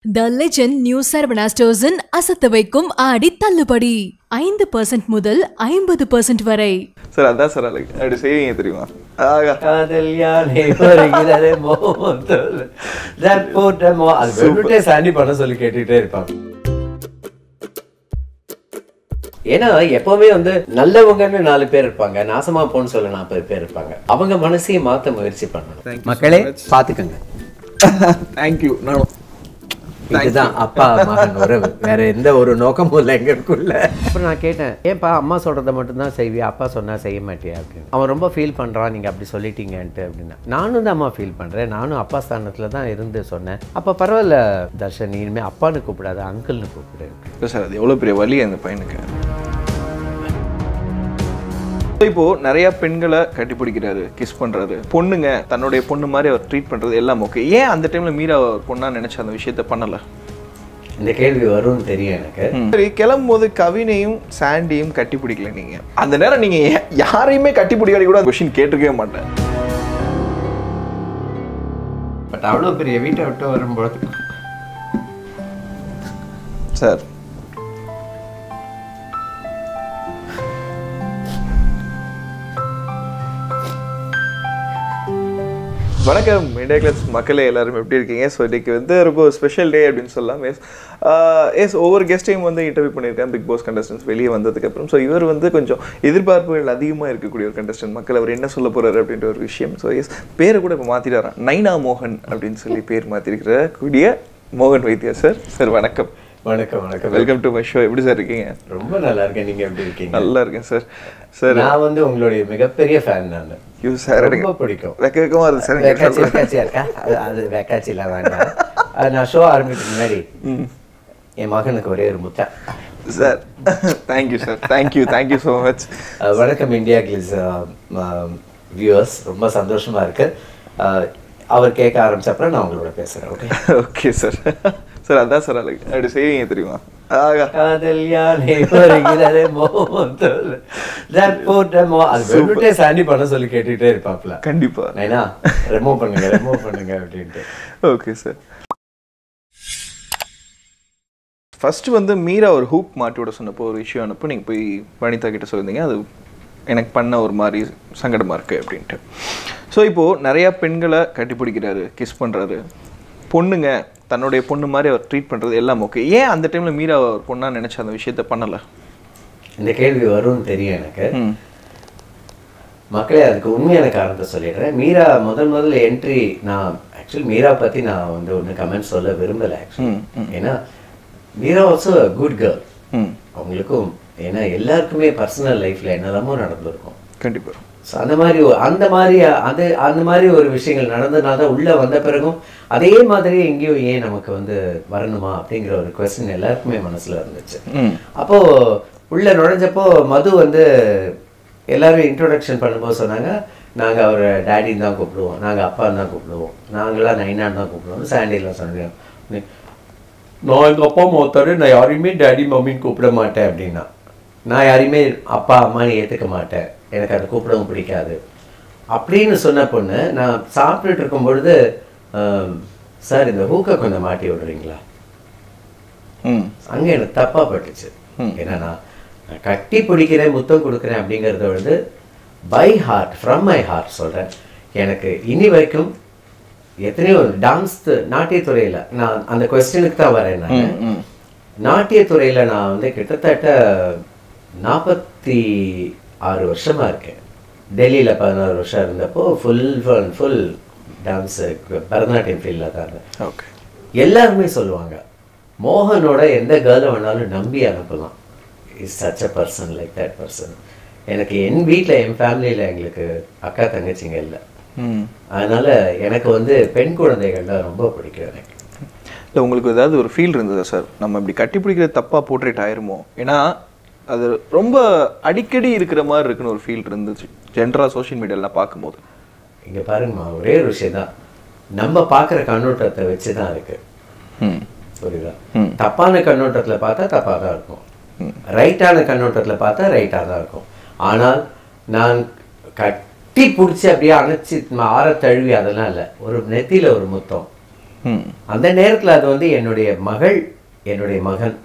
த legend new Saravana ஸ்டோர்ஸின் அசத்த வைக்கும் ஆடி தள்ளுபடி ஐந்து பர்சன்ட் முதல் ஐம்பது பர்சன்ட் வரை சார் அதான் சார் அழகு அப்படி செய்வீங்க தெரியுமா ஆகா காதல் யானை வருகிறதே மோகத்தோல் தட் போட்ட மோ அது வெறுட்டே சாண்டி பண்ண சொல்லி கேட்டுக்கிட்டே இருப்பாங்க ஏன்னா எப்பவுமே வந்து நல்லவங்கன்னு நாலு பேர் இருப்பாங்க நாசமா போன்னு சொல்ல நாற்பது பேர் இருப்பாங்க அவங்க மனசையும் மாத்த முயற்சி பண்ணணும் மக்களே பாத்துக்கங்க தேங்க்யூ நான் இதுதான் அப்பா மகன் உறவு வேற எந்த ஒரு நோக்கமும் இல்லை எங்களுக்குள்ள அப்புறம் நான் கேட்டேன் ஏன்பா அம்மா சொல்றத மட்டும்தான் செய்வியா அப்பா சொன்னா செய்ய மாட்டியா அப்படின்னு அவன் ரொம்ப ஃபீல் பண்றான் நீங்க அப்படி சொல்லிட்டீங்கன்ட்டு அப்படின்னா நானும் தான் அம்மா ஃபீல் பண்றேன் நானும் அப்பா ஸ்தானத்துல தான் இருந்து சொன்னேன் அப்ப பரவாயில்ல தர்ஷன் இனிமே அப்பான்னு கூப்பிடாத அங்கிள்னு கூப்பிடு இல்லை சார் அது எவ்வளோ பெரிய வலி அந்த பையனுக்கு இப்போ நிறைய பெண்களை கட்டிப்பிடிக்கிறாரு கிஸ் பண்றாரு பொண்ணுங்க தன்னுடைய பொண்ணு மாதிரி அவர் ட்ரீட் பண்றது எல்லாம் ஓகே ஏன் அந்த டைம்ல மீரா அவர் பொண்ணா நினைச்ச அந்த விஷயத்த பண்ணல இந்த கேள்வி வரும்னு தெரியும் எனக்கு சரி கிளம்பும் போது கவினையும் சாண்டியும் கட்டி பிடிக்கல நீங்க அந்த நேரம் நீங்க யா- யாரையுமே கட்டி பிடிக்காடி கூட கொஸ்டின் கேட்டிருக்கவே மாட்டேன் பட் அவ்வளோ பெரிய வீட்டை விட்டு வரும்போது சார் வணக்கம் இந்தியா கிளப்ஸ் மக்களே எல்லாரும் எப்படி இருக்கீங்க ஸோ இன்னைக்கு வந்து ரொம்ப ஸ்பெஷல் டே அப்படின்னு சொல்லலாம் எஸ் எஸ் ஒவ்வொரு கெஸ்ட்டையும் வந்து இன்டர்வியூ பண்ணியிருக்கேன் பிக் பாஸ் கண்டஸ்டன்ஸ் வெளியே வந்ததுக்கப்புறம் ஸோ இவர் வந்து கொஞ்சம் எதிர்பார்ப்புகள் அதிகமாக இருக்கக்கூடிய ஒரு கண்டஸ்டன்ட் மக்கள் அவர் என்ன சொல்ல போறாரு அப்படின்ற ஒரு விஷயம் ஸோ எஸ் பேரை கூட இப்போ மாற்றிட்டாராம் நைனா மோகன் அப்படின்னு சொல்லி பேர் மாற்றிருக்கிற கூடிய மோகன் வைத்தியா சார் சார் வணக்கம் வணக்கம் வணக்கம் வெல்கம் டு மை ஷோ எப்படி சார் இருக்கீங்க ரொம்ப நல்லா இருக்கேன் நீங்க எப்படி இருக்கீங்க நல்லா இருக்கேன் சார் சார் நான் வந்து உங்களுடைய மிகப்பெரிய ஃபேன் நான் யூ சார் ரொம்ப பிடிக்கும் வெக்க வெக்கமா இருக்கு சார் நீங்க வேக்காச்சி சொல்றது. வேக்காச்சியா இருக்கா அது அது வேக்காச்சிலாம் வேண்டாம் அது நான் ஷோ ஆரம்பிக்கிறதுக்கு முன்னாடி என் மகனுக்கு ஒரே ஒரு முத்தா sir thank you sir thank you thank you so much ah வணக்கம் இந்தியா கிளிஸ் வியூவர்ஸ் ரொம்ப சந்தோஷமா இருக்கு அஹ் அவர் கேட்க ஆரம்பிச்சப்பறம் நான் உங்களோட பேசுறேன் ஓகே ஓகே சார் சார் அதான் சார் அழகு அப்படி செய்வீங்க தெரியுமா ஆகா காதல் யானை வருகிறதே மோகத்தோல் தட் போட்ட மோ அது வெறுட்டே சாண்டி பண்ண சொல்லி கேட்டுக்கிட்டே இருப்பாப்ல கண்டிப்பா நைனா ரிமூவ் பண்ணுங்க ரிமூவ் பண்ணுங்க அப்படின்ட்டு ஓகே சார் ஃபர்ஸ்ட் வந்து மீரா ஒரு ஹூக் மாட்டி விட சொன்னப்போ ஒரு விஷயம் அனுப்ப நீங்கள் போய் வனிதா கிட்ட சொல்லியிருந்தீங்க அது எனக்கு பண்ண ஒரு மாதிரி சங்கடமாக இருக்குது அப்படின்ட்டு ஸோ இப்போது நிறையா பெண்களை கட்டிப்பிடிக்கிறாரு கிஸ் பண்ணுறாரு பொண்ணுங்க தன்னுடைய பொண்ணு மாதிரி அவர் ட்ரீட் பண்ணுறது எல்லாம் ஓகே ஏன் அந்த டைமில் மீரா அவர் பொண்ணா நினச்ச அந்த விஷயத்த பண்ணலை இந்த கேள்வி வரும்னு தெரியும் எனக்கு ம் மக்களே அதுக்கு உண்மையான காரணத்தை சொல்லிடுறேன் மீரா முதல் முதல்ல என்ட்ரி நான் ஆக்சுவலி மீரா பத்தி நான் வந்து ஒன்று கமெண்ட் சொல்ல விரும்பலை ஆக்சுவலி ம், ஏன்னா மீரா ஆல்சோ குட் கேர்ள் ம் அவங்களுக்கும் ஏன்னா எல்லாருக்குமே பர்சனல் லைஃப்ல என்னெல்லாமோ நடந்திருக்கும் கண்டிப்பாக ஸோ அந்த மாதிரி ஒரு- அந்த மாதிரி அது அந்த மாதிரி ஒரு விஷயங்கள் நடந்ததுனால தான் உள்ளே வந்த பிறகும் அதே மாதிரி எங்கேயும் ஏன் நமக்கு வந்து வரணுமா அப்படிங்கிற ஒரு கொஸ்டின் எல்லாருக்குமே மனசுல இருந்துச்சு ம் அப்போ உள்ள நுழைஞ்சப்போ மது வந்து எல்லாரும் இன்ட்ரோடக்ஷன் பண்ணும்போது சொன்னாங்க நாங்க அவரை டேடின்னு தான் கூப்பிடுவோம் நாங்க அப்பான்னு தான் கூப்பிடுவோம் நாங்களாம் நைனான்னு தான் கூப்பிடுவோம் சாண்டிலாம் சொன்னாங்க நான் எங்க அப்பா அம்மா ஒருத்தர் நான் யாரையுமே டேடி மம்மின்னு கூப்பிட மாட்டேன் அப்படின்னா நான் யாரையுமே அப்பா அம்மான்னு ஏத்துக்க மாட்டேன் எனக்கு அதை கூப்பிடவும் பிடிக்காது அப்படின்னு சொன்ன பொண்ணு நான் சாப்பிட்டுட்டு இருக்கும் பொழுது சார் இந்த ஹூக்கை கொஞ்சம் மாட்டி விடுறீங்களா ம் அங்க எனக்கு தப்பா பட்டுச்சு ஏன்னா நான் நான் கட்டி பிடிக்கிறேன் முத்தம் கொடுக்குறேன் அப்படிங்கறத வந்து by heart from my heart சொல்றேன் எனக்கு இனி வரைக்கும் எத்தனையோ டான்ஸ் நாட்டியத்துறையில நான் அந்த கொஸ்டினுக்கு தான் வரேன் நான் ம் நாட்டியத்துறையில நான் வந்து கிட்டத்தட்ட நாற்பத்தி ஆறு வருஷமா இருக்கேன் டெல்லியில பதினாறு வருஷம் இருந்தப்போ ஃபுல் ஃபுல் டான்ஸ் பரதநாட்டியம் ஃபீல்டில் தான் இருந்தேன் ஓகே எல்லாருமே சொல்லுவாங்க மோகனோட எந்த கேர்ளை வேணாலும் நம்பி அனுப்பலாம் is such a person like that person எனக்கு என் வீட்டில் என் ஃபேமிலியில் எங்களுக்கு அக்கா தங்கச்சிங்க இல்லை ம் அதனால எனக்கு வந்து பெண் குழந்தைகள்லாம் ரொம்ப பிடிக்கும் எனக்கு இல்லை உங்களுக்கு ஏதாவது ஒரு ஃபீல் இருந்ததா சார் நம்ம இப்படி கட்டி பிடிக்கிறது தப்பாக போர்ட்ரேட் ஆயிருமோ ஏன்னா அது ரொம்ப அடிக்கடி இருக்கிற மாதிரி இருக்குன்னு ஒரு ஃபீல் இருந்துச்சு ஜென்ரலாக சோஷியல் மீடியாலாம் பார்க்கும்போது இங்க பாருங்கம்மா ஒரே ஒரு விஷயம் தான் நம்ம பார்க்குற கண்ணோட்டத்தை வச்சு தான் இருக்கு ம் புரியுதா ம். தப்பான கண்ணோட்டத்துல பார்த்தா தப்பாக தான் இருக்கும் ரைட்டான கண்ணோட்டத்துல பார்த்தா ரைட்டாக தான் இருக்கும் ஆனால் நான் கட்டி பிடிச்சி அப்படியே அணைச்சி ஆற தழுவி அதெல்லாம் இல்லை ஒரு நெத்தியில ஒரு முத்தம் ம் அந்த நேரத்துல அது வந்து என்னுடைய மகள் என்னுடைய மகன்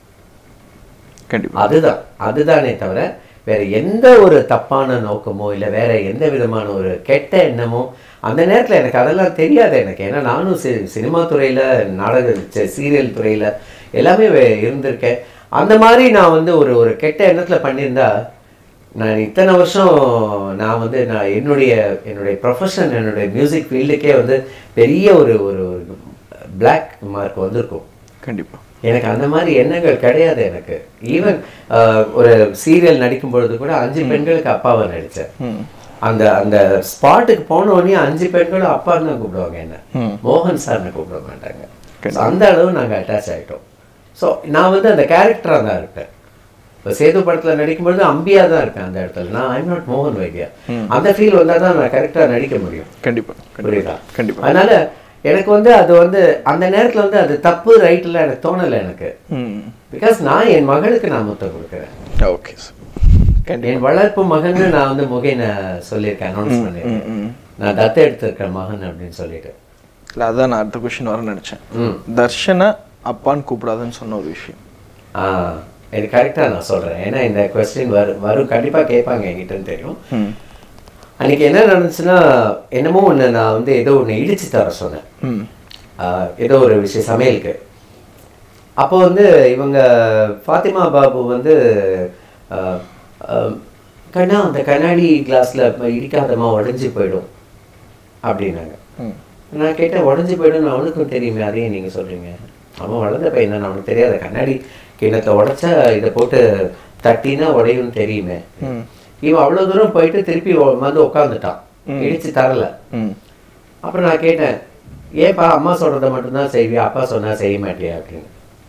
கண்டிப்பா அதுதான் அதுதானே தவிர வேற எந்த ஒரு தப்பான நோக்கமோ இல்லை வேற எந்த விதமான ஒரு கெட்ட எண்ணமோ அந்த நேரத்தில் எனக்கு அதெல்லாம் தெரியாது எனக்கு ஏன்னா நானும் சி சினிமா துறையில் நாடக சீரியல் துறையில் எல்லாமே வே- இருந்திருக்கேன் அந்த மாதிரி நான் வந்து ஒரு ஒரு கெட்ட எண்ணத்தில் பண்ணியிருந்தா நான் இத்தனை வருஷம் நான் வந்து நான் என்னுடைய என்னுடைய ப்ரொஃபஷன் என்னுடைய மியூசிக் ஃபீல்டுக்கே வந்து பெரிய ஒரு ஒரு பிளாக் மார்க் வந்திருக்கும் கண்டிப்பா எனக்கு அந்த மாதிரி எண்ணங்கள் கிடையாது எனக்கு ஈவன் ஒரு சீரியல் நடிக்கும் பொழுது கூட அஞ்சு பெண்களுக்கு அப்பாவை நடித்தேன் ம் அந்த அந்த ஸ்பாட்டுக்கு போன உடனே அஞ்சு பெண்களும் அப்பான்னு தான் கூப்பிடுவாங்க என்ன ம். மோகன் சார்னு கூப்பிட மாட்டாங்க So, அந்த அளவு நாங்கள் அட்டாச் ஆகிட்டோம் ஸோ நான் வந்து அந்த கேரக்டராக தான் இருப்பேன் இப்போ சேது படத்தில் நடிக்கும்பொழுது அம்பியா தான் இருப்பேன் அந்த இடத்துல நான் ஐம் நாட் மோகன் வைத்தியா அந்த ஃபீல் வந்தால் தான் நான் கரெக்டாக நடிக்க முடியும் கண்டிப்பா புரியுதா கண்டிப்பா அதனால எனக்கு வந்து அது வந்து அந்த நேரத்துல வந்து அது தப்பு ரைட்டில் எனக்கு தோணலை எனக்கு ம் பிகாஸ் நான் என் மகளுக்கு நான் முத்தம் கொடுக்குறேன் ஓகே சார் கண்டிப்பா என் வளர்ப்பு மகன்னு நான் வந்து முகைன சொல்லியிருக்கேன் அனௌன்ஸ் பண்ணியிருக்கேன் ம் நான் தத்து எடுத்திருக்கேன் மகன் அப்படின்னு சொல்லிட்டு இல்லை அதான் நான் அடுத்த கொஷின் வர நினச்சேன் ம் தர்ஷனை அப்பான்னு கூப்பிடாதுன்னு சொன்ன ஒரு விஷயம் ஆ இது கரெக்டாக நான் சொல்கிறேன் ஏன்னா இந்த கொஸ்டின் வரும் வரும் கண்டிப்பாக கேட்பாங்க என்கிட்டன்னு தெரியும் ம் அன்னைக்கு என்ன நடந்துச்சுன்னா என்னமோ ஒன்று நான் வந்து ஏதோ ஒன்று இடிச்சு தர சொன்னேன் ம் ஆஹ் ஏதோ ஒரு விஷயம் சமையலுக்கு அப்போ வந்து இவங்க ஃபாத்திமா பாபு வந்து ஆஹ், ஆஹ், கண்ணா அந்த கண்ணாடி கிளாஸில் இடிக்காதமா உடஞ்சி போயிடும் அப்படின்னாங்க ம் நான் கேட்டேன் உடஞ்சி போயிடும் அவனுக்கும் தெரியுமே அதையும் நீங்கள் சொல்கிறீங்க அவன் வளர்ந்த பையன் தான் அவனுக்கு தெரியாத கண்ணாடி கிண்ணத்தை உடைச்சா இதை போட்டு தட்டினா உடையும்னு தெரியுமே ம் இவன் அவ்வளோ தூரம் போயிட்டு திருப்பி உ- வந்து உட்காந்துட்டான் இடிச்சு தரல ம் அப்புறம் நான் கேட்டேன் ஏப்பா அம்மா சொல்கிறத மட்டும்தான் செய்வியா அப்பா சொன்னா செய்ய மாட்டியா அப்படின்னு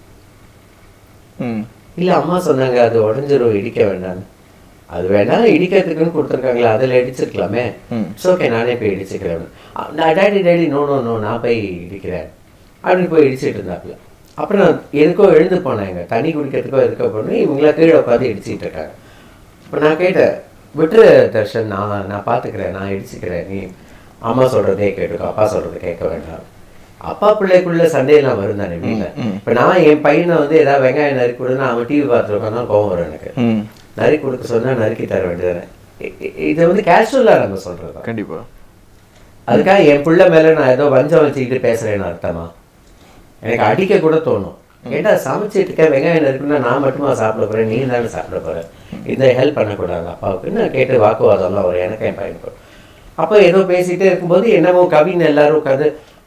ம் இல்லை அம்மா சொன்னாங்க அது உடஞ்சிரும் இடிக்க வேண்டாம்னு அது வேணாம் இடிக்கிறதுக்குன்னு கொடுத்துருக்காங்களே அதில் இடிச்சிருக்கலாமே ம். ஓகே நானே போய் இடிச்சுக்கிறேன் நான் daddy daddy no no no நான் போய் இடிக்கிறேன் அப்படின்னு போய் இடிச்சிட்டு இருந்தாப்புல அப்புறம் நான் எதுக்கோ எழுந்து போனேங்க தண்ணி குடிக்கிறதுக்கோ எதுக்கோ போனேன் இவங்களா கீழே உட்காந்து இடிச்சிட்டு இருக்காங்க அப்புறம் நான் கேட்டேன் விட்டுரு தர்ஷன் நான் நான் பார்த்துக்கிறேன் நான் இடிச்சுக்கிறேன் நீ அம்மா சொல்கிறதே கேட்டுக்கோ அப்பா சொல்கிறத கேட்க வேண்டாம் அப்பா பிள்ளைக்குள்ள சண்டையெல்லாம் வரும் தானே வீட்டில் இப்போ நான் என் பையனை வந்து ஏதாவது வெங்காயம் நறுக்கி கொடுன்னு அவன் டிவி பார்த்துருக்கான் கோவம் வரும் எனக்கு ம் நறுக்கி கொடுக்க சொன்னா நறுக்கி தர வேண்டியதானே இ- இ- இது வந்து கேஷுவலாக நம்ம சொல்கிறது தான் கண்டிப்பா அதுக்காக என் பிள்ளை மேலே நான் ஏதோ வஞ்சம் வச்சுக்கிட்டு பேசுகிறேன்னு அர்த்தமா எனக்கு அடிக்க கூட தோணும் ஏன்டா சமைச்சிட்டு இருக்க வெங்காயம் நறுக்குன்னா நான் மட்டுமா சாப்பிட போகிறேன் நீ தானே சாப்பிட போகிற இந்த ஹெல்ப் பண்ணக்கூடாது அப்பாவுக்கு நான் கேட்டு வாக்குவாதம்லாம் வரும் எனக்கு என் பையனுக்கு அப்போ ஏதோ பேசிகிட்டே இருக்கும்போது என்னமோ கவின் எல்லாரும் உட்காந்து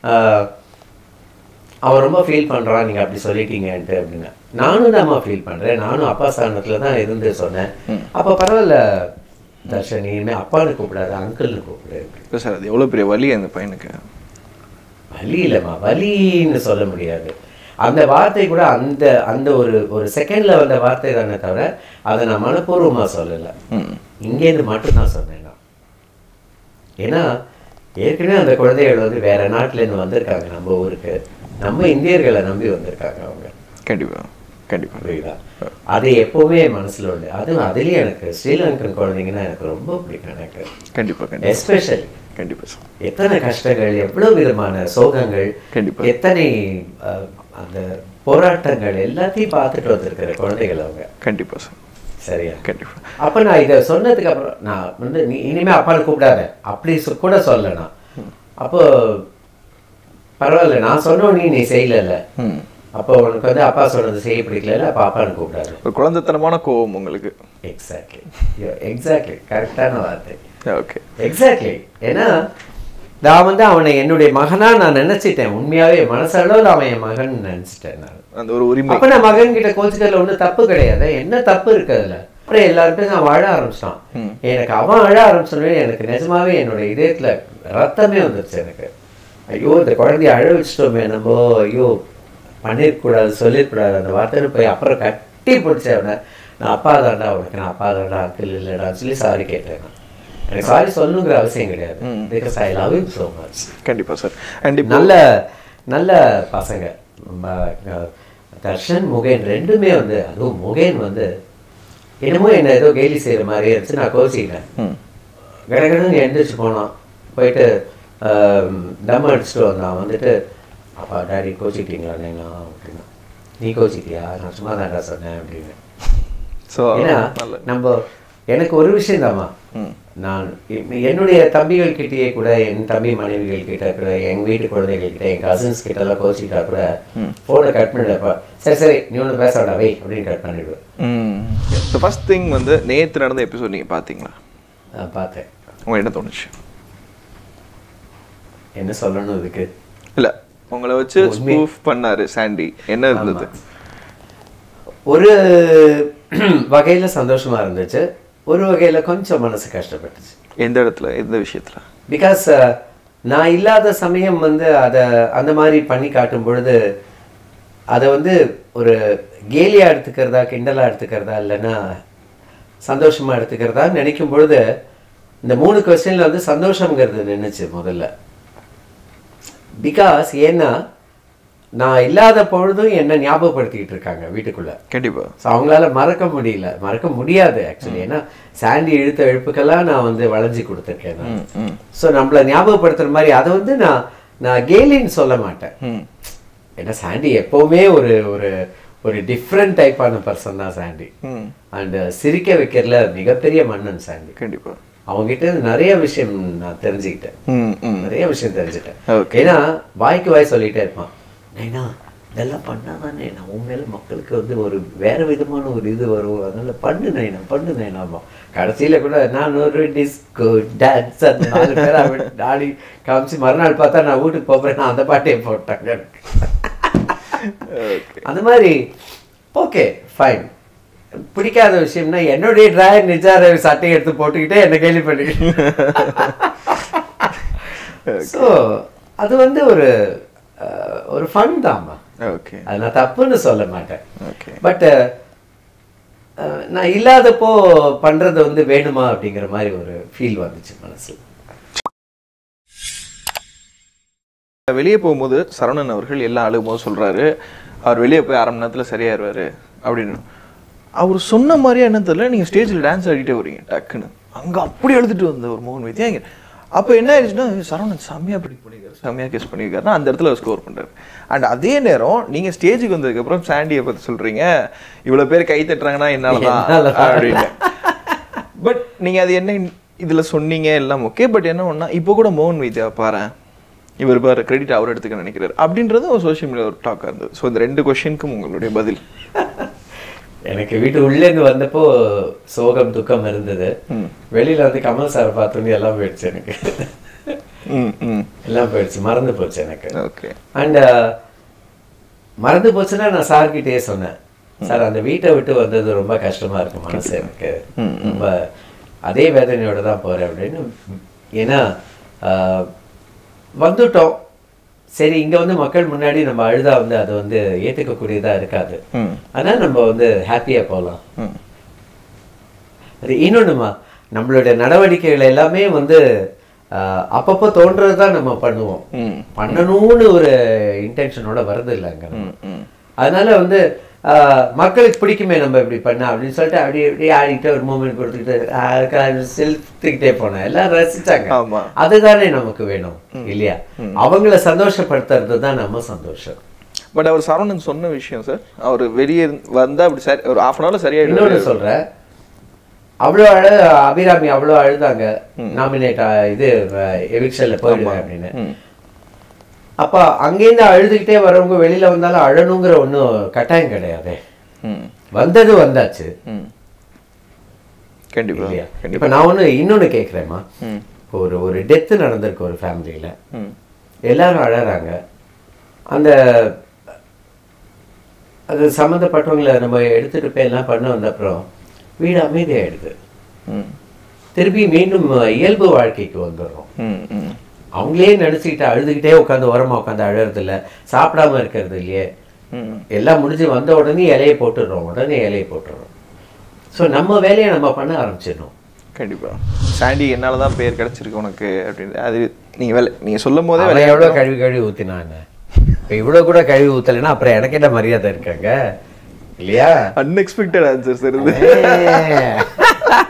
அவன் ரொம்ப ஃபீல் பண்ணுறான் நீங்கள் அப்படி சொல்லிட்டீங்கன்ட்டு அப்படின்னு நானும் தான்மா ஃபீல் பண்ணுறேன் நானும் அப்பா ஸ்தானத்தில் தான் இருந்து சொன்னேன் அப்போ பரவாயில்ல தர்ஷன் இனிமேல் அப்பான்னு கூப்பிடாது அங்கிள்னு கூப்பிடு இல்லை சார் அது எவ்வளோ பெரிய வலி அந்த பையனுக்கு வலி இல்லைம்மா வலின்னு சொல்ல முடியாது அந்த வார்த்தை கூட அந்த அந்த ஒரு ஒரு செகண்ட்ல வந்த வார்த்தை தானே தவிர அதை நான் மனப்பூர்வமாக சொல்லலை ம் இங்கேருந்து மட்டும்தான் சொன்னேன் நான் ஏன்னா ஏற்கனவே அந்த குழந்தைகள் வந்து வேற நாட்டிலேருந்து வந்திருக்காங்க நம்ம ஊருக்கு நம்ம இந்தியர்களை நம்பி வந்திருக்காங்க அவங்க கண்டிப்பா கண்டிப்பா புரியுதா அது எப்பவுமே மனசுல உண்டு அதுவும் அதுலேயும் எனக்கு ஸ்ரீலங்கன் குழந்தைங்கன்னா எனக்கு ரொம்ப பிடிக்கும் எனக்கு கண்டிப்பா கண்டிப்பா எஸ்பெஷலி கண்டிப்பா சார் எத்தனை கஷ்டங்கள் எவ்வளவு விதமான சோகங்கள் கண்டிப்பா. எத்தனை அஹ், அந்த போராட்டங்கள் எல்லாத்தையும் பார்த்துட்டு வந்திருக்கிற குழந்தைகள் அவங்க கண்டிப்பா சார் சரியா கண்டிப்பா அப்ப நான் இதை சொன்னதுக்கு அப்புறம் நான் வந்து நீ இனிமே அப்பான்னு கூப்பிடாத அப்படி சொ- கூட சொல்லல நான் அப்போ பரவாயில்ல நான் சொன்னோன்னே நீ செய்யல ம் அப்போ உனக்கு வந்து அப்பா சொன்னது செய்ய பிடிக்கல அப்போ அப்பான்னு கூப்பிடாது ஒரு குழந்தைத்தனமான கோவம் உங்களுக்கு எக்ஸாக்ட்லி எக்ஸாக்ட்லி கரெக்டான வார்த்தை ஓகே எக்ஸாக்ட்லி ஏன்னா நான் வந்து அவனை என்னுடைய மகனா நான் நினைச்சிட்டேன் உண்மையாவே மனசளவில் அவன் என் மகன் நினைச்சிட்டேன் நான் அந்த ஒரு உரிமை அப்ப நான் மகன் கிட்ட கோச்சுக்கிறதுல ஒன்றும் தப்பு கிடையாது என்ன தப்பு இருக்கு அதுல அப்புறம் எல்லாருக்கும் நான் வாழ ஆரம்பிச்சிட்டான் எனக்கு அவன் அழ ஆரம்பிச்சோடனே எனக்கு நிஜமாவே என்னோட இதயத்துல ரத்தமே வந்துருச்சு எனக்கு ஐயோ இந்த குழந்தைய அழ வச்சிட்டோமே நம்ம ஐயோ பண்ணிருக்கூடாது சொல்லிருக்கூடாது அந்த வார்த்தைன்னு போய் அப்புறம் கட்டி பிடிச்ச அவனை நான் அப்பா தாண்டா உனக்கு நான் அப்பா தாண்டா அங்கிள் இல்லைடான்னு சொல்லி சாரி கேட்டேன் நான். எனக்கு சாரி சொல்லணுங்கிற அவசியம் கிடையாது because I love you so much கண்டிப்பா சார் அண்ட் இப்போ நல்ல நல்ல பசங்க ம- அஹ் தர்ஷன் முகேன் ரெண்டுமே வந்து அதுவும் முகேன் வந்து என்னமோ என்ன ஏதோ கேலி செய்கிற மாதிரி இருந்துச்சு நான் கோச்சிக்கிட்டேன் ம் கடகடன்னு எந்திரிச்சு போனான் போயிட்டு ஆம், தம் அடிச்சுட்டு வந்தான் வந்துட்டு அப்பா டாடி கோச்சிக்கிட்டீங்களா நைனா அப்படின்னா நீ கோச்சிக்கிட்டியா நான் சும்மா தான்டா சொன்னேன் அப்படின்னு ஸோ ஏன்னா நல்ல நம்ம எனக்கு ஒரு விஷயம் தாம்மா நான் எ- என்னுடைய தம்பிகள் கிட்டயே கூட என் தம்பி மனைவிகள் கிட்ட கூட எங்க வீட்டு குழந்தைகள் கிட்ட என் கசின்ஸ் கிட்ட எல்லாம் கோச்சிக்கிட்டா கூட போனை கட் பண்ணிடுப்பா சரி சரி நீ ஒன்றும் பேச வேண்டாம் வை அப்படின்னு கட் பண்ணிடுவேன் ம் ஸோ ஃபர்ஸ்ட் திங் வந்து நேற்று நடந்த எபிசோட் நீங்கள் பார்த்தீங்களா நான் பார்த்தேன் உங்களுக்கு என்ன தோணுச்சு என்ன சொல்லணும் இதுக்கு இல்லை உங்களை வச்சு ஸ்பூஃப் பண்ணாரு சாண்டி என்ன இருந்தது ஒரு வகையில சந்தோஷமா இருந்துச்சு ஒரு வகையில கொஞ்சம் மனசு கஷ்டப்பட்டுச்சு எந்த இடத்துல எந்த விஷயத்துல பிகாஸ் நான் இல்லாத சமயம் வந்து அதை அந்த மாதிரி பண்ணி காட்டும் பொழுது அதை வந்து ஒரு கேலியா எடுத்துக்கிறதா கிண்டலா எடுத்துக்கிறதா இல்லைன்னா சந்தோஷமா எடுத்துக்கிறதா நினைக்கும் பொழுது இந்த மூணு கொஸ்டின்ல வந்து சந்தோஷங்கிறது நின்றுச்சு முதல்ல பிகாஸ் ஏன்னா நான் இல்லாத பொழுதும் என்ன ஞாபகப்படுத்திக்கிட்டு இருக்காங்க வீட்டுக்குள்ள கண்டிப்பா ஸோ அவங்களால மறக்க முடியல மறக்க முடியாது ஆக்சுவலி ஏன்னா சாண்டி இழுத்த எழுப்புக்கெல்லாம் நான் வந்து வளைஞ்சு கொடுத்துருக்கேன் நான் ம் ம் ஸோ நம்மளை ஞாபகப்படுத்துற மாதிரி அதை வந்து நான் நான் கேலின்னு சொல்ல மாட்டேன் ம் ஏன்னா சாண்டி எப்போவுமே ஒரு ஒரு ஒரு டிஃப்ரெண்ட் டைப்பான பர்சன் தான் சாண்டி ம் அண்ட் சிரிக்க வைக்கிறதுல மிகப்பெரிய மன்னன் சாண்டி கண்டிப்பா அவங்ககிட்ட இருந்து நிறைய விஷயம் நான் தெரிஞ்சுக்கிட்டேன் ம் ம் நிறைய விஷயம் தெரிஞ்சுட்டேன் Okay. ஏன்னா வாய்க்கு வாய் சொல்லிட்டே இருப்பான் நைனா இதெல்லாம் பண்ணாதானே நான் உண்மையில மக்களுக்கு வந்து ஒரு வேற விதமான ஒரு இது வரும் அதனால பண்ணு நைனா பண்ணு நைனாமா கடைசியில கூட நான் ஒரு டிஸ்கோ டான்ஸ் அந்த நாலு பேர் அவன் டாடி காமிச்சு மறுநாள் பார்த்தா நான் வீட்டுக்கு போகிறேன் நான் அந்த பாட்டே போட்டாங்க எனக்கு. அந்த மாதிரி ஓகே ஃபைன் பிடிக்காத விஷயம்னா என்னுடைய டிராயர் நிஜார சட்டையை எடுத்து போட்டுக்கிட்டே என்ன கேள்வி பண்ணிக்கிட்டு ஸோ அது வந்து ஒரு அஹ், ஒரு ஃபன் தாம்மா ஓகே அது நான் தப்புன்னு சொல்ல மாட்டேன் ஓகே பட் நான் இல்லாதப்போ பண்றது வந்து வேணுமா அப்படிங்கிற மாதிரி ஒரு ஃபீல் வந்துச்சு மனசுல வெளியே போகும்போது சரவணன் அவர்கள் எல்லாம் அழுகும்போது சொல்றாரு அவர் வெளியே போய் அரை மணி நேரத்துல சரியாயிருவாரு அப்படின்னு அவர் சொன்ன மாதிரியா என்ன தெரியல நீங்க ஸ்டேஜில் டான்ஸ் ஆடிட்டே வரீங்க டக்குன்னு அங்க அப்படி எழுதிட்டு வந்த ஒரு மோகன் வைத்தியா இங்க அப்போ என்ன ஆயிடுச்சுன்னா சரவணன் செம்மையா பிடிக் பண்ணியிருக்காரு செம்மையா கிஸ் பண்ணியிருக்காருன்னா அந்த இடத்துல ஸ்கோர் பண்றாரு அண்ட் அதே நேரம் நீங்க ஸ்டேஜுக்கு வந்ததுக்கப்புறம் சாண்டியை பத்தி சொல்றீங்க இவ்வளவு பேர் கை தட்டுறாங்கன்னா என்னாலதான் என்னாலதான். அப்படின்னு பட் நீங்க அது என்ன இதுல சொன்னீங்க எல்லாம் ஓகே பட் என்ன ஒண்ணா இப்போ கூட மோகன் வைத்தியா பாரேன் இவர் பாரு கிரெடிட் அவர் எடுத்துக்க நினைக்கிறாரு அப்படின்றது ஒரு சோஷியல் மீடியா ஒரு டாக்காக இருந்தது ஸோ இந்த ரெண்டு கொஸ்டினுக்கும் உங்களுடைய பதில் எனக்கு வீட்டு உள்ளேருந்து வந்தப்போ சோகம் துக்கம் இருந்தது வெளியில வந்து கமல் சார் பார்த்தோன்னே எல்லாம் போயிடுச்சு எனக்கு ம் ம் எல்லாம் போயிடுச்சு மறந்து போச்சு எனக்கு ஓகே அண்ட் மறந்து போச்சுன்னா நான் சார்கிட்டயே சொன்னேன் சார் அந்த வீட்டை விட்டு வந்தது ரொம்ப கஷ்டமா இருக்கு மனசு எனக்கு ரொம்ப அதே வேதனையோட தான் போறேன் அப்படின்னு ஏன்னா ஆஹ், வந்துட்டோம் சரி இங்க வந்து மக்கள் முன்னாடி நம்ம அழுதா வந்து அது வந்து ஏத்துக்கக்கூடியதா இருக்காது ம் அதனால நம்ம வந்து ஹாப்பியா போகலாம் ம் அது இன்னொன்றுமா நம்மளுடைய நடவடிக்கைகள் எல்லாமே வந்து ஆஹ், அப்பப்போ தோன்றது தான் நம்ம பண்ணுவோம் ம் பண்ணணும்னு ஒரு இன்டென்ஷனோட வரது இல்லைங்க ம் ம் அதனால வந்து ஆஹ், மக்களுக்கு பிடிக்குமே நம்ம இப்படி பண்ண அப்படின்னு சொல்லிட்டு அப்படியே அப்படியே ஆடிட்டு ஒரு மூமெண்ட் கொடுத்துக்கிட்டு செலுத்திக்கிட்டே போனேன் எல்லாம் ரசிச்சாங்க ஆமா. அதுதானே நமக்கு வேணும் இல்லையா அவங்கள சந்தோஷப்படுத்துறது தான் நம்ம சந்தோஷம் பட் அவர் சரவணன் சொன்ன விஷயம் சார் அவர் வெளியே இருந்து- வந்தா அப்படி சரி ஒரு ஹாஃப் அன் ஹவர்ல சரியாயிடுவாரு இன்னொன்னு சொல்றேன் அவ்வளோ அழ அபிராமி அவ்வளோ அழுதாங்க நாமினேட் இது எவிக்ஷன்ல போயிடுவேன் அப்படின்னு ம் அப்ப அங்கேருந்து அழுதுகிட்டே வரவங்க வெளியில வந்தாலும் அழணுங்கிற ஒன்றும் கட்டாயம் கிடையாது ம் வந்தது வந்தாச்சு ம் கண்டிப்பா இல்லையா கண்டிப்பா இப்ப நான் ஒண்ணு இன்னொன்னு கேட்குறேம்மா ம் ஒரு ஒரு டெத்து நடந்திருக்கு ஒரு ஃபேமிலியில ம் எல்லாரும் அழறாங்க அந்த அது சம்மந்தப்பட்டவங்களை நம்ம எடுத்துட்டு போய் எல்லாம் பண்ண வந்த அப்புறம் வீடு அமைதியாயிடுது ம் திருப்பி மீண்டும் இயல்பு வாழ்க்கைக்கு வந்துடுறோம் ம் ம் அவங்களே நினைச்சுக்கிட்டு அழுதுகிட்டே உட்காந்து ஓரமா உட்காந்து அழறது இல்ல சாப்பிடாம இருக்கிறது இல்லையே ம் எல்லாம் முடிஞ்சு வந்த உடனே இலையை போட்டுடுறோம் உடனே இலையை போட்டுடுறோம் ஸோ நம்ம வேலையை நம்ம பண்ண ஆரம்பிச்சிடணும் கண்டிப்பா சாண்டி என்னால தான் பேர் கிடைச்சிருக்கு உனக்கு அப்படின்னு அது நீங்க வேலை நீங்க சொல்லும் போதே அவன் வேலை எவ்வளோ கழுவி கழுவி ஊத்தினாங்க இப்போ இவ்வளோ கூட கழுவி ஊத்தலைன்னா அப்புறம் எனக்கு என்ன மரியாதை இருக்காங்க இல்லையா அன்எக்ஸ்பெக்டட் ஆன்சர்ஸ் இருந்து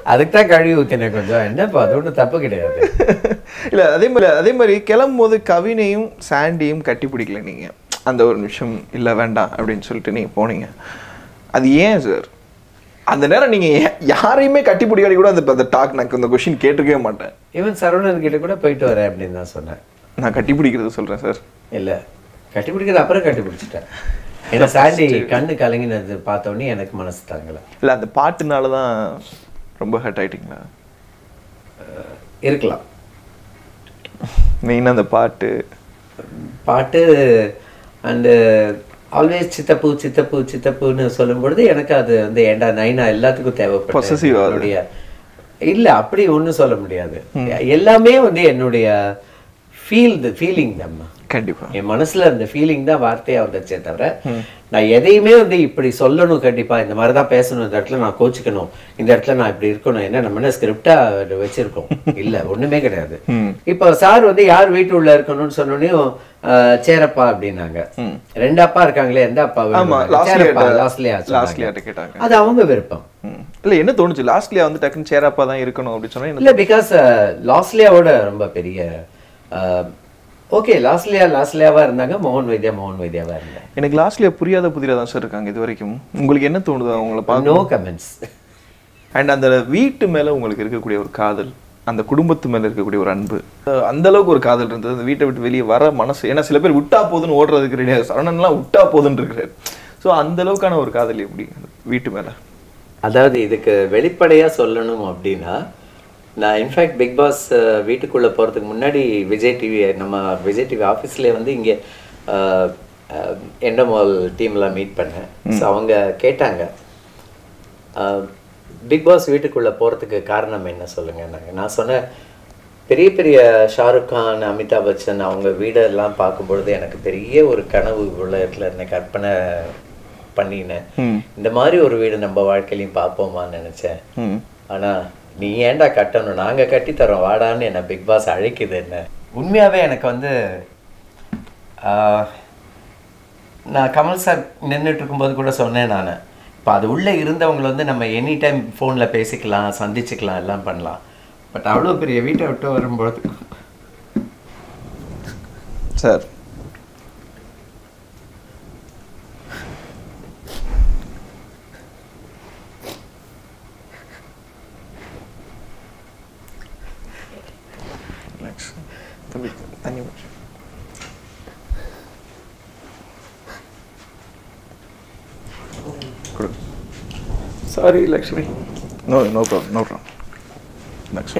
அதுக்கு தான் கழுவி ஊற்றினேன் கொஞ்சம் என்னப்பா அது ஒன்றும் தப்பு கிடையாது இல்ல அதே மாதிரி அதே மாதிரி கிளம்பும் போது கவினையும் சாண்டியும் கட்டி பிடிக்கல நீங்க அந்த ஒரு நிமிஷம் இல்ல வேண்டாம் அப்படின்னு சொல்லிட்டு நீங்க போனீங்க அது ஏன் சார் அந்த நேரம் நீங்க யா- யாரையுமே கட்டி பிடிக்காடி கூட அந்த அந்த டாக் நான் அந்த கொஷின் கேட்டிருக்கவே மாட்டேன் ஈவன் சரவணன் கிட்ட கூட போயிட்டு வரேன் அப்படின்னு தான் சொன்னேன் நான் கட்டி பிடிக்கிறது சொல்றேன் சார் இல்ல கட்டி பிடிக்கிறது அப்புறம் கட்டி பிடிச்சிட்டேன் ஏன்னா சாண்டி கண்ணு கலங்கினது பார்த்த உடனே எனக்கு மனசு தாங்கல இல்ல அந்த பாட்டுனால தான் ரொம்ப ஹர்ட் ஆயிட்டீங்களா இருக்கலாம் மெயினாக அந்த பாட்டு பாட்டு அண்டு ஆல்வேஸ் சித்தப்பு சித்தப்பு சித்தப்புன்னு சொல்லும் பொழுது எனக்கு அது வந்து ஏண்டா நைனா எல்லாத்துக்கும் Possessive ஆகுது. தேவைப்படும் இல்ல அப்படி ஒண்ணும் சொல்ல முடியாது எல்லாமே வந்து என்னுடைய ஃபீல் ஃபீலிங் நம்ம கண்டிப்பா என் மனசுல இருந்த ஃபீலிங் தான் வார்த்தையா வந்துச்சே தவிர நான் எதையுமே வந்து இப்படி சொல்லணும் கண்டிப்பா இந்த மாதிரி தான் பேசணும் இந்த இடத்துல நான் கோச்சிக்கணும் இந்த இடத்துல நான் இப்படி இருக்கணும் என்ன நம்ம என்ன ஸ்கிரிப்டா வச்சிருக்கோம் இல்ல ஒண்ணுமே கிடையாது இப்போ சார் வந்து யார் வீட்டு உள்ள இருக்கணும்னு சொன்னோடனையும் சேரப்பா அப்படின்னாங்க ரெண்டு அப்பா இருக்காங்களே எந்த அப்பா ஆமா விரும்புறாங்க? சேரப்பா, லாஸ்ட்லயா லாஸ்ட்லியா சொன்னாங்க. லாஸ்ட்லியாட்ட கேட்டாங்க அது அவங்க விருப்பம் ம். இல்ல என்ன தோணுச்சு லாஸ்ட்லியா வந்து டக்குன்னு சேராப்பா தான் இருக்கணும் அப்படின்னு சொன்னா என்ன இல்ல பிகாஸ் லாஸ்ட்லியாவோட ரொம்ப பெரிய ஓகே லாஸ்ட்லியா லாஸ்ட்லியாவா இருந்தாங்க மோகன் வைத்தியா மோகன் வைத்தியாவா இருந்தாங்க எனக்கு லாஸ்ட்லியா புரியாத புதிரா தான் சார் இருக்காங்க இது வரைக்கும் உங்களுக்கு என்ன தோணுது அவங்கள பார்க்க நோ கமெண்ட்ஸ் அண்ட் அந்த வீட்டு மேல உங்களுக்கு இருக்கக்கூடிய ஒரு காதல் அந்த குடும்பத்து மேல இருக்கக்கூடிய ஒரு அன்பு அஹ் அந்த அளவுக்கு ஒரு காதல் இருந்தது அந்த வீட்டை விட்டு வெளியே வர மனசு ஏன்னா சில பேர் விட்டா போதுன்னு ஓடுறதுக்கு ரெடியாக சரணன்லாம் விட்டா போதுன்னு இருக்கிறார் ஸோ அந்த அளவுக்கான ஒரு காதல் எப்படி அந்த வீட்டு மேல அதாவது இதுக்கு வெளிப்படையா சொல்லணும் அப்படின்னா நான் இன்ஃபேக்ட் பிக் பாஸ் வீட்டுக்குள்ள போறதுக்கு முன்னாடி விஜய் டிவி நம்ம விஜய் டிவி ஆஃபீஸ்லேயே வந்து இங்கே எண்டமால் டீம்லாம் மீட் பண்ணேன் ஸோ அவங்க கேட்டாங்க பிக் பாஸ் வீட்டுக்குள்ள போறதுக்கு காரணம் என்ன சொல்லுங்க நான் சொன்னேன் பெரிய பெரிய ஷாருக் கான் அமிதாப் பச்சன் அவங்க வீடெல்லாம் பார்க்கும்பொழுது எனக்கு பெரிய ஒரு கனவு உலகத்தில் என்ன கற்பனை பண்ணினேன் இந்த மாதிரி ஒரு வீடு நம்ம வாழ்க்கையிலையும் பார்ப்போமான்னு நினைச்சேன் ம் ஆனா நீ ஏன்டா கட்டணும் நாங்க கட்டி தரோம் வாடான்னு என்ன பிக் பாஸ் அழைக்குது என்ன உண்மையாவே எனக்கு வந்து ஆஹ், நான் கமல் சார் நின்றுட்டு இருக்கும்போது கூட சொன்னேன் நான் இப்போ அது உள்ளே இருந்தவங்களை வந்து நம்ம எனி டைம் ஃபோனில் பேசிக்கலாம் சந்திச்சுக்கலாம் எல்லாம் பண்ணலாம் பட் அவ்வளோ பெரிய வீட்டை விட்டு வரும்போது சார் Relax. தம்பி தண்ணி குடி. கொடு sorry Lakshmi no no problem no problem next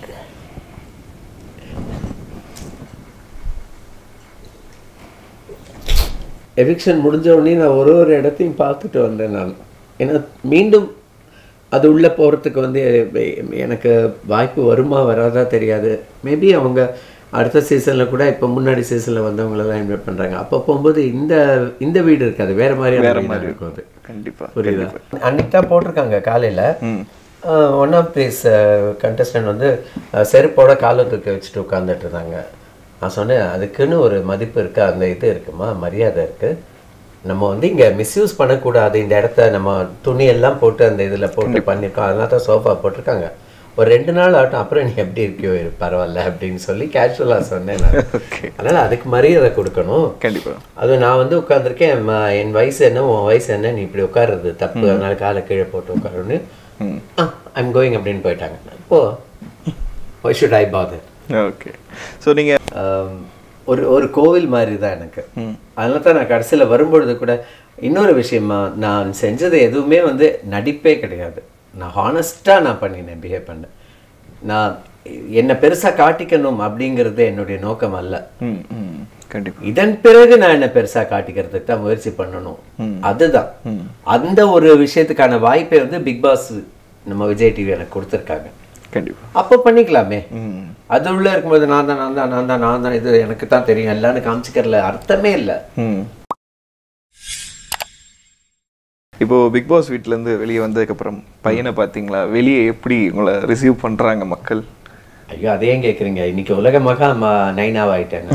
eviction முடிஞ்ச உடனே நான் ஒரு ஒரு இடத்தையும் பார்த்துட்டு வந்தேன் நான் ஏன்னா மீண்டும் அது உள்ளே போகிறதுக்கு வந்து எ- எனக்கு வாய்ப்பு வருமா வராதா தெரியாது மேபி அவங்க அடுத்த சீசனில் கூட இப்போ முன்னாடி சீசனில் வந்தவங்களெல்லாம் இன்வைட் பண்ணுறாங்க அப்போ போகும்போது இந்த இந்த வீடு இருக்காது வேற மாதிரி வேற வீடா மாதிரி இருக்கும் அது கண்டிப்பா புரியுதா அன்னைக்கு தான் போட்டிருக்காங்க காலையில் ஒன் ஆஃப் திஸ் கண்டஸ்டன்ட் வந்து அஹ், செருப்போட காலை தூக்கி வச்சுட்டு உட்காந்துட்டு இருந்தாங்க நான் சொன்னேன் அதுக்குன்னு ஒரு மதிப்பு இருக்கு அந்த இது இருக்குமா மரியாதை இருக்கு நம்ம வந்து இங்க மிஸ்யூஸ் பண்ணக்கூடாது இந்த இடத்த நம்ம துணியெல்லாம் போட்டு அந்த இதுல போட்டு பண்ணியிருக்கோம் அதனால தான் சோஃபா போட்டிருக்காங்க ஒரு ரெண்டு நாள் ஆகட்டும் அப்புறம் நீ எப்படி இருக்கியோ இரு, பரவாயில்ல அப்படின்னு சொல்லி கேஷுவலாக சொன்னேன் நான் ஓகே அதனால அதுக்கு மரியாதை கொடுக்கணும் கண்டிப்பா அது நான் வந்து உட்காந்துருக்கேன் என் வயசு என்ன உன் வயசு என்ன நீ இப்படி உட்காருறது தப்பு அதனால காலை கீழே போட்டு உட்காருன்னு ஐம் கோயிங் அப்படின்னு போயிட்டாங்க இப்போ why should I bother okay so நீங்க ஒரு ஒரு கோவில் மாதிரி தான் எனக்கு அதனால தான் நான் கடைசியில் வரும்பொழுது கூட இன்னொரு விஷயமா நான் செஞ்சது எதுவுமே வந்து நடிப்பே கிடையாது நான் ஹானஸ்ட்டாக நான் பண்ணினேன் பிஹேவ் பண்ணேன் நான் என்னை பெருசாக காட்டிக்கணும் அப்படிங்கிறது என்னுடைய நோக்கம் அல்ல ம் ம் கண்டிப்பா இதன் பிறகு நான் என்ன பெருசா காட்டிக்கிறதுக்கு தான் முயற்சி பண்ணணும் அதுதான் அந்த ஒரு விஷயத்துக்கான வாய்ப்பை வந்து பிக் பாஸ் நம்ம விஜய் டிவி எனக்கு கொடுத்துருக்காங்க கண்டிப்பா அப்போ பண்ணிக்கலாமே ம் அது உள்ள இருக்கும்போது நான் தான் நான் தான் நான் தான் நான் தான் இது எனக்கு தான் தெரியும் எல்லாரும் காமிச்சிக்கிறதுல அர்த்தமே இல்லை ம் இப்போ பிக் பாஸ் வீட்ல இருந்து வெளியே வந்ததுக்கப்புறம் பையனை பார்த்தீங்களா வெளியே எப்படி உங்களை ரிசீவ் பண்றாங்க மக்கள் ஐயோ அதையும் கேட்குறீங்க இன்னைக்கு உலக மகா ம- நைனாவாயிட்டேங்க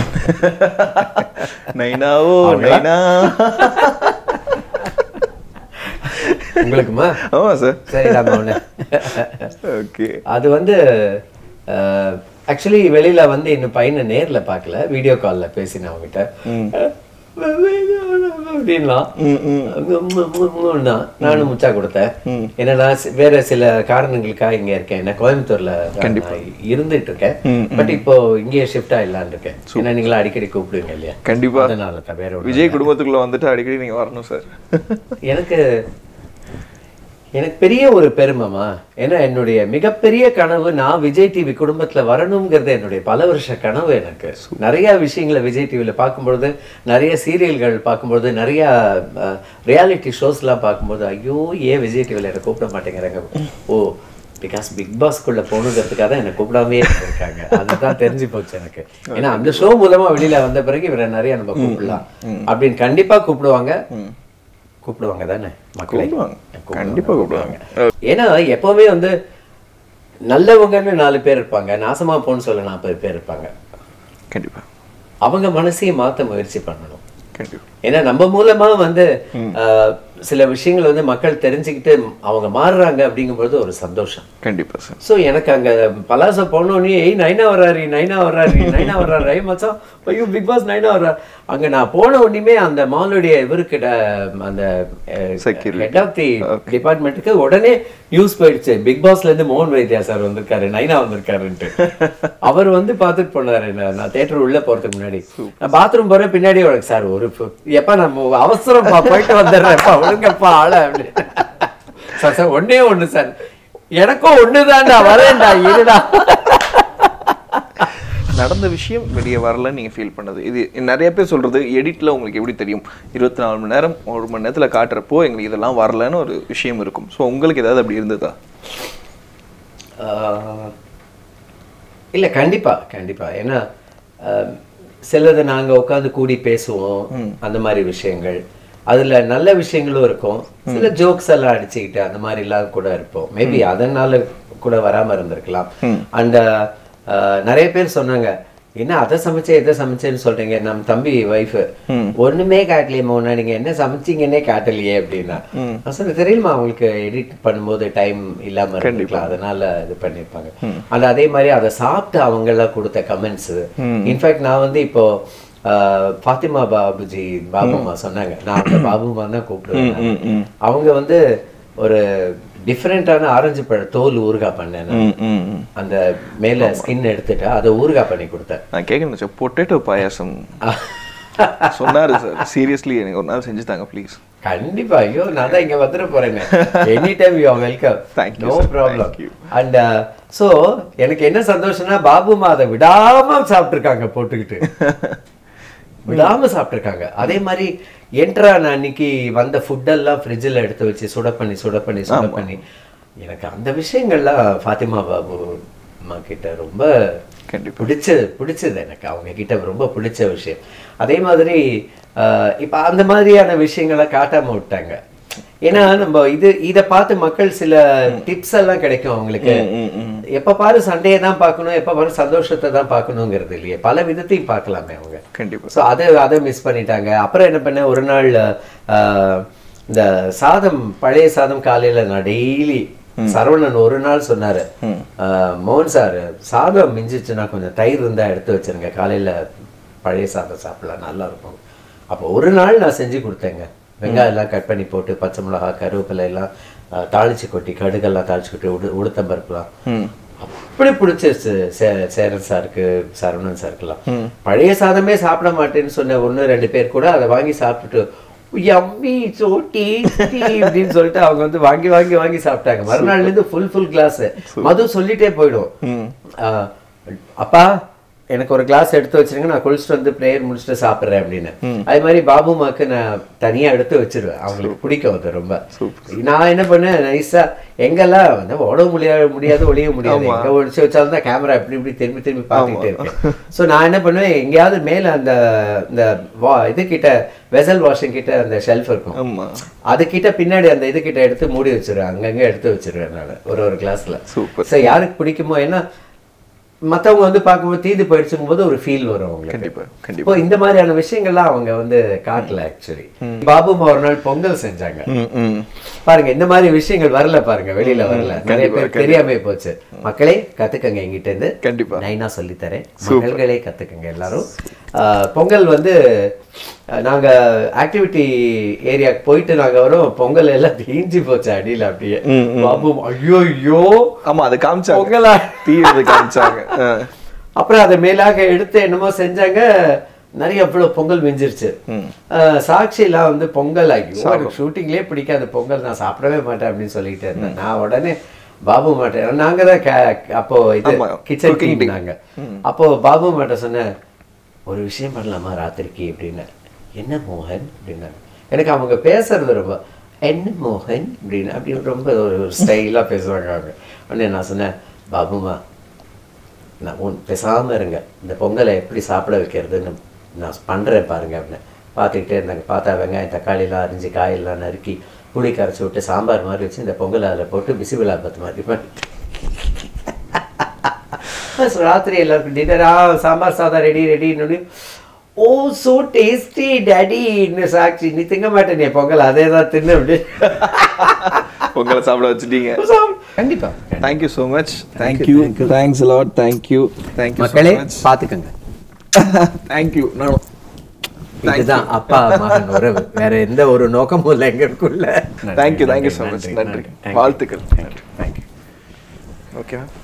நைனாவோ அவங்களா? நைனா உங்களுக்குமா ஆமா சார் சரிடா மௌன ஓகே அது வந்து ஆக்சுவலி வெளியில வந்து இன்னும் பையனை நேர்ல பார்க்கல வீடியோ கால்ல பேசினேன் அவங்ககிட்ட அப்படின்லாம் உம்முன்னா நானும் முச்சா கொடுத்தேன் ஏன்னா நான் சி- வேற சில காரணங்களுக்காக இங்க இருக்கேன் நான் கோயம்புத்தூர்ல தான் நான் இருந்துட்டு இருக்கேன் பட் இப்போ இங்கேயே ஷிஃப்ட் ஆயிடலான்னு இருக்கேன் ஏன்னா நீங்களா அடிக்கடி கூப்பிடுவீங்க இல்லையா கண்டிப்பா அதனால தான் வேற ஒண்ணும் விஜய் குடும்பத்துக்குள்ள வந்துட்டு அடிக்கடி நீங்க வரணும் சார் எனக்கு எனக்கு பெரிய ஒரு பெருமைமா ஏன்னா என்னுடைய மிகப்பெரிய கனவு நான் விஜய் டிவி குடும்பத்துல வரணுங்கிறது என்னுடைய பல வருஷ கனவு எனக்கு நிறைய விஷயங்களை விஜய் டிவியில் பார்க்கும்பொழுது நிறைய சீரியல்கள் பார்க்கும்பொழுது நிறைய ரியாலிட்டி ஷோஸ்லாம் பார்க்கும்போது ஐயோ ஏன் விஜய் டிவியில் என்னை கூப்பிட மாட்டேங்கிறாங்க ஓ பிகாஸ் பிக் பாஸ்க்குள்ள போகணுங்கிறதுக்காக தான் என்னை கூப்பிடாமே இருக்காங்க அதுதான் தெரிஞ்சு போச்சு எனக்கு ஏன்னா அந்த ஷோ மூலமா வெளியில வந்த பிறகு இவரை நிறைய நம்ம கூப்பிடலாம் அப்படின்னு கண்டிப்பா கூப்பிடுவாங்க கூப்பிடுவாங்க தானே மக்களை கூப்பிடுவாங்க. கண்டிப்பா கூப்பிடுவாங்க. ஏன்னா எப்பவுமே வந்து நல்லவங்கன்னு நாலு பேர் இருப்பாங்க நாசமா போன்னு சொல்ல நாற்பது பேர் இருப்பாங்க கண்டிப்பா அவங்க மனசையும் மாத்த முயற்சி பண்ணணும் கண்டிப்பா ஏன்னா நம்ம மூலமா வந்து ஆஹ், சில விஷயங்கள் வந்து மக்கள் தெரிஞ்சுக்கிட்டு அவங்க மாறுறாங்க அப்படிங்கும்போது ஒரு சந்தோஷம் கண்டிப்பா சார் ஸோ எனக்கு அங்க பலாசம் போனோடனே ஏய் நைனா வர்றாரு நைனா வர்றாரு நைனா வர்றாரு ஐ மச்சான் ஐயோ பிக் பாஸ் நைனா வர்றாரு அங்க நான் போன உடனே அந்த மாலுடைய இவருக்கிட்ட அந்த Security. ஹெட் ஆஃப் தி டிபார்ட்மெண்ட்டுக்கு உடனே நியூஸ் போயிடுச்சு பிக் பாஸ்ல இருந்து மோகன் வைத்தியா சார் வந்திருக்காரு நைனா வந்திருக்காருன்ட்டு அவர் வந்து பார்த்துட்டு போனாரு என்ன நான் தேட்டர் உள்ள போறதுக்கு முன்னாடி நான் பாத்ரூம் போறேன் பின்னாடி உனக்கு சார் ஒரு எப்ப நம்ம அவசரப்பா போயிட்டு வந்துடுறேன்ப்பா ஒழுங்கப்பா ஆள அப்படின்னு சார் சார் ஒண்ணே ஒண்ணு சார் எனக்கும் ஒண்ணுதான்டா வரேன்டா இருடா நடந்த விஷயம் வெளியே வரலன்னு நீங்க ஃபீல் பண்ணது இது நிறைய பேர் சொல்றது எடிட்ல உங்களுக்கு எப்படி தெரியும் இருபத்தி நாலு மணி நேரம் ஒரு மணி நேரத்துல காட்டுறப்போ எங்களுக்கு இதெல்லாம் வரலன்னு ஒரு விஷயம் இருக்கும் ஸோ உங்களுக்கு ஏதாவது அப்படி இருந்ததா ஆஹ் இல்ல கண்டிப்பா கண்டிப்பா ஏன்னா ஆஹ் சிலது நாங்க உட்காந்து கூடி பேசுவோம் அந்த மாதிரி விஷயங்கள் அதுல நல்ல விஷயங்களும் இருக்கும் சில ஜோக்ஸ் எல்லாம் அடிச்சுக்கிட்டு அந்த மாதிரி எல்லாம் கூட இருப்போம் மேபி அதனால கூட வராம இருந்திருக்கலாம் அண்ட் நிறைய பேர் சொன்னாங்க என்ன அதை சமைச்சேன் இதை சமைச்சேன்னு சொல்றீங்க நம்ம தம்பி ஒய்ஃப் ஒண்ணுமே காட்டலையேம்மா ஒண்ணா நீங்க என்ன சமைச்சீங்கன்னே காட்டலையே அப்படின்னா நான் சொன்னேன் தெரியுமா அவங்களுக்கு எடிட் பண்ணும்போது டைம் இல்லாம இருந்திருக்கலாம் அதனால இது பண்ணிருப்பாங்க ஆனா அதே மாதிரி அதை சாப்பிட்டு அவங்க எல்லாம் கொடுத்த கமெண்ட்ஸ் இன்ஃபேக்ட் நான் வந்து இப்போ ஆஹ், ஃபாத்திமா பாபுஜி பாபுமா சொன்னாங்க நான் அந்த பாபுமா தான் கூப்பிடுவேன் அவங்க வந்து ஒரு டிஃப்ரெண்டான ஆரஞ்சு பழ தோல் ஊறுகாய் பண்ணேன் நான். ம், ம், ம். அந்த மேல ஸ்கின் எடுத்துட்டு அதை ஊறுகாய் பண்ணி கொடுத்தேன் நான் கேட்க நினைச்சேன் பொட்டேட்டோ பாயாசம் சொன்னாரு சார் சீரியஸ்லி எனக்கு ஒரு நாள் செஞ்சு தாங்க ப்ளீஸ் கண்டிப்பா ஐயோ நான் தான் இங்க வந்துட போறேங்க any time you welcome Thank you, no sir. Problem Thank you. And so எனக்கு என்ன சந்தோஷம்னா பாபுமா அதை விடாம சாப்பிட்டுருக்காங்க போட்டுக்கிட்டு விடாம சாப்பிட்டுருக்காங்க அதே மாதிரி என்ட்ரா நான் அன்னைக்கு வந்த ஃபுட்டெல்லாம் ஃப்ரிட்ஜில் எடுத்து வச்சு சுட பண்ணி சுட பண்ணி சுட பண்ணி எனக்கு அந்த விஷயங்கள்லாம் ஃபாத்திமா பாபு அம்மா கிட்ட ரொம்ப கண்டிப்பா பிடிச்சது பிடிச்சது எனக்கு அவங்க கிட்ட ரொம்ப பிடிச்ச விஷயம் அதே மாதிரி ஆஹ், இப்ப அந்த மாதிரியான விஷயங்களை காட்டாம விட்டாங்க ஏன்னா நம்ம இது இத பார்த்து மக்கள் சில டிப்ஸ் எல்லாம் கிடைக்கும் அவங்களுக்கு எப்ப பாரு சண்டையை தான் பார்க்கணும் எப்ப பாரு சந்தோஷத்தை தான் பார்க்கணுங்கிறது இல்லையே பல விதத்தையும் பார்க்கலாமே அவங்க கண்டிப்பா ஸோ அதை அதை மிஸ் பண்ணிட்டாங்க அப்புறம் என்ன பண்ணேன் ஒரு நாள் ஆஹ், இந்த சாதம் பழைய சாதம் காலையில நான் டெய்லி சரவணன் ஒரு நாள் சொன்னாரு ஆஹ், மோகன் சார் சாதம் மிஞ்சிச்சுன்னா கொஞ்சம் தயிர் இருந்தா எடுத்து வச்சிருங்க காலையில பழைய சாதம் சாப்பிடலாம் நல்லா இருக்கும் அப்போ ஒரு நாள் நான் செஞ்சு கொடுத்தேங்க வெங்காயம் எல்லாம் கட் பண்ணி போட்டு பச்சை மிளகா கருவேப்பிலை எல்லாம் ஆஹ், தாளிச்சு கொட்டி கடுகெல்லாம் தாளிச்சு கொட்டி உடு உளுத்தம்பருப்புலாம் அப்படி பிடிச்சிருச்சு சே- சேரன் சாருக்கு சரவணன் சாருக்குலாம் பழைய சாதமே சாப்பிட மாட்டேன்னு சொன்ன ஒண்ணு ரெண்டு பேர் கூட அதை வாங்கி சாப்பிட்டுட்டு யம்மி சோ டேஸ்டி அப்படின்னு சொல்லிட்டு அவங்க வந்து வாங்கி வாங்கி வாங்கி சாப்பிட்டாங்க மறுநாள்ல இருந்து ஃபுல் ஃபுல் கிளாஸ் மது சொல்லிட்டே போயிடும் ஆஹ், அப்பா எனக்கு ஒரு கிளாஸ் எடுத்து வச்சிருங்க நான் குளிச்சுட்டு வந்து ப்ரேயர் முடிச்சுட்டு சாப்பிட்றேன் அப்படின்னு அதே மாதிரி பாபுமாக்கு நான் தனியா எடுத்து வச்சிருவேன் அவங்களுக்கு பிடிக்கும் அது ரொம்ப நான் என்ன பண்ணேன் நைஸா எங்கெல்லாம் வந்து ஓட முடியாது முடியாது ஒளிய முடியாது எங்க ஒழிச்சு வச்சாலும் தான் கேமரா இப்படி இப்படி திரும்பி திரும்பி பார்த்துக்கிட்டே இருக்கேன் ஸோ நான் என்ன பண்ணுவேன் எங்கேயாவது மேல அந்த இந்த வா இது கிட்ட வெசல் வாஷிங் கிட்ட அந்த ஷெல்ஃப் இருக்கும் ஆமா அது கிட்ட பின்னாடி அந்த இது கிட்ட எடுத்து மூடி வச்சிருவேன் அங்கங்க எடுத்து வச்சிருவேன் நான் ஒரு ஒரு கிளாஸ்ல Super. ஸோ யாருக்கு பிடிக்குமோ ஏன்னா மத்தவங்க வந்து பார்க்கும்போது தீந்து போயிடுச்சுங்கும் போது ஒரு ஃபீல் வரும் அவங்களுக்கு கண்டிப்பா கண்டிப்பா இப்போ இந்த மாதிரியான விஷயங்கள்லாம் அவங்க வந்து காட்டல ஆக்சுவலி பாபுமா ஒரு நாள் பொங்கல் செஞ்சாங்க ம் ம் பாருங்க இந்த மாதிரி விஷயங்கள் வரல பாருங்க வெளியில வரல நிறைய பேர் தெரியாம போச்சு மக்களே கத்துக்கங்க எங்கிட்ட இருந்து கண்டிப்பா. நைனா சொல்லி தரேன் மகள்களே கத்துக்கங்க எல்லாரும் ஆஹ், பொங்கல் வந்து அஹ், நாங்க ஆக்டிவிட்டி ஏரியாக்கு போயிட்டு நாங்க வரோம் பொங்கல் எல்லாம் தீஞ்சு போச்சு அடியில அப்படியே பாபு ஐயோ ஐயோ ஆமா அது காமிச்சாங்க பொங்கலா தீ அது காமிச்சாங்க ஆ. அப்புறம் அதை மேலாக எடுத்து என்னமோ செஞ்சாங்க நிறைய அவ்வளவு பொங்கல் மிஞ்சிருச்சு ஆஹ், சாட்சியெல்லாம் வந்து பொங்கல் ஆகி ஷூட்டிங்லேயே பிடிக்காத பொங்கல் நான் சாப்பிடவே மாட்டேன் அப்படின்னு சொல்லிட்டு இருந்தேன் நான் உடனே பாபு மாட்டேன் நாங்க தான் கே- அப்போ இது ஆமா, கிச்சன் cooking டீம் நாங்க அப்போ பாபு மாட்ட சொன்னேன் ஒரு விஷயம் பண்ணலாமா ராத்திரிக்கு அப்படின்னு என்ன மோகன் அப்படின்னாங்க எனக்கு அவங்க பேசுறது ரொம்ப என்ன மோகன் அப்படின்னு அப்படி ரொம்ப ஒரு ஸ்டைலாக பேசுவாங்க அவங்க உடனே நான் சொன்னேன் பாபுமா நான் உன் பேசாம இருங்க இந்த பொங்கலை எப்படி சாப்பிட வைக்கிறதுன்னு நான் பண்றேன் பாருங்க அப்படின்னு பார்த்துக்கிட்டே இருந்தாங்க பார்த்தா வெங்காயம் தக்காளிலாம் அரிஞ்சு காயெல்லாம் நறுக்கி புளி கரைச்சி விட்டு சாம்பார் மாதிரி வச்சு இந்த பொங்கலை அதில் போட்டு பிசிபிளா பத்து மாதிரி பண்ணிட்டு ராத்திரி எல்லாருக்கும் டின்னரா சாம்பார் சாதம் ரெடி ரெடின்னு ஓ சோ டேஸ்டி டேடி இன்னும் சாட்சி நீ திங்க மாட்டேன் நீ பொங்கல் அதே தான் தின்னு அப்படி உங்களை சாப்பிட வச்சுட்டீங்க கண்டிப்பா thank you so much thank you thanks lot thank you thank you மக்களே பார்த்துக்கங்க தேங்க்யூ நானும் இதுதான் அப்பா மகன் உறவு வேற எந்த ஒரு நோக்கமும் இல்லை எங்களுக்குள்ள தேங்க்யூ தேங்க்யூ ஸோ மச் நன்றி வாழ்த்துக்கள் தேங்க்யூ ஓகேவா